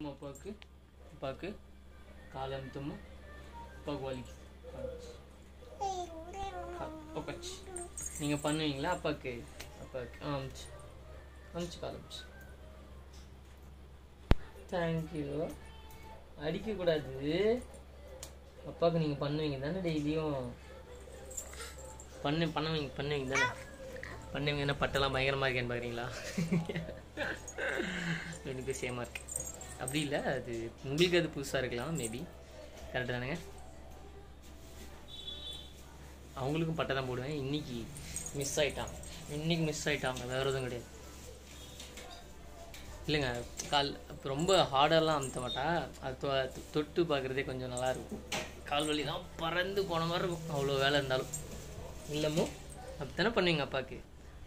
அம்மா அப்பாவுக்கு அப்பாவுக்கு கால் அமுத்தம்மா அப்பாவுக்கு வலிக்குது உக்காச்சு நீங்கள் பண்ணுவீங்களா அப்பாவுக்கு அப்பாவுக்கு ஆ அமிச்சு அமிச்சு கால் அமிச்சு தேங்க்யூ அடிக்கக்கூடாது அப்பாவுக்கு நீங்கள் பண்ணுவீங்க தானே டெய்லியும் பண்ணு பண்ணுவீங்க பண்ணுவீங்க தானே பண்ணுவீங்க என்ன பட்டெல்லாம் பயங்கரமாக இருக்கேன்னு பார்க்குறீங்களா எனக்கு சேமாக இருக்கு அப்படி இல்லை அது உங்களுக்கு அது புதுசாக இருக்கலாம் மேபி கரெக்டு தானேங்க அவங்களுக்கும் பட்டை தான் போடுவேன் இன்னைக்கு மிஸ் ஆயிட்டான் இன்னைக்கு மிஸ் ஆயிட்டாங்க வேறு எதுவும் கிடையாது இல்லைங்க கால் அப்ப ரொம்ப ஹார்டெல்லாம் அமுத்த மாட்டா அது தொ- தொட்டு பார்க்குறதே கொஞ்சம் நல்லா இருக்கும் கால் வலி தான் பறந்து போன மாதிரி இருக்கும் அவ்வளோ வேலை இருந்தாலும் இல்லமோ அப்படித்தானே பண்ணுவீங்க அப்பாவுக்கு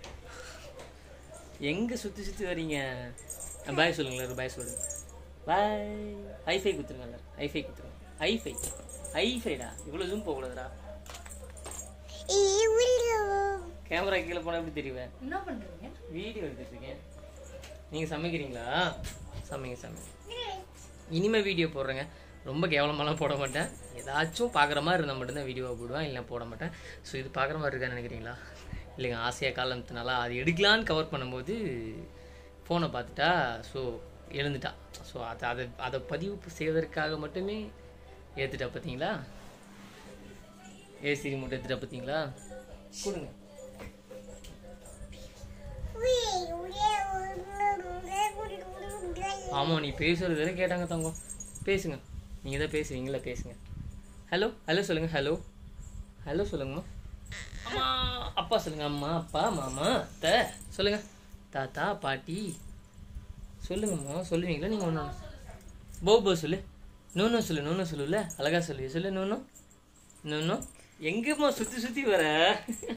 எங்கே சுற்றி சுற்றி வரீங்க பாய் சொல்லுங்களேன் ஒரு பாய் சொல்லுங்க பாய் ஐஃபை குத்துருங்க எல்லாரும் ஐஃபை குத்துருங்க ஐஃபை ஐஃபைடா இவ்வளோ ஜூம் போகக்கூடாதுடா கேமரா கீழே போனால் எப்படி தெரியுவேன் என்ன பண்றீங்க வீடியோ எடுத்துட்டு இருக்கேன் நீங்கள் சமைக்கிறீங்களா சமைங்க சமைங்க இனிமேல் வீடியோ போடுறேங்க ரொம்ப கேவலமாலாம் போட மாட்டேன் ஏதாச்சும் பார்க்குற மாதிரி இருந்தால் மட்டும்தான் வீடியோவை போடுவேன் இல்லை போட மாட்டேன் ஸோ இது பார்க்குற மாதிரி இருக்கான்னு நினைக்கிறீங்களா இல்லைங்க ஆசையாக காலத்தினால அது எடுக்கலான்னு கவர் பண்ணும்போது ஃபோனை பார்த்துட்டா ஸோ எழுந்துட்டா ஸோ அதை அதை அதை பதிவு செய்வதற்காக மட்டுமே ஏற்றுட்டா பார்த்தீங்களா ஏசி ரிமோட் எடுத்துட்டா பார்த்தீங்களா கொடுங்க ஆமாம் நீ பேசுறது வரை கேட்டாங்க தங்கம் பேசுங்க நீங்கள் தான் பேசுவீங்களா பேசுங்க ஹலோ ஹலோ சொல்லுங்கள் ஹலோ ஹலோ சொல்லுங்கம்மா அம்மா அப்பா சொல்லுங்க அம்மா அப்பா மாமா அத்தை சொல்லுங்க தாத்தா பாட்டி சொல்லுங்கம்மா சொல்லுவீங்களா நீங்கள் ஒன்று போ போ சொல்லு நூனோ சொல்லு நூனோ சொல்லுல அழகா சொல்லு சொல்லு நூனோ நூனோ எங்கேம்மா சுற்றி சுற்றி வர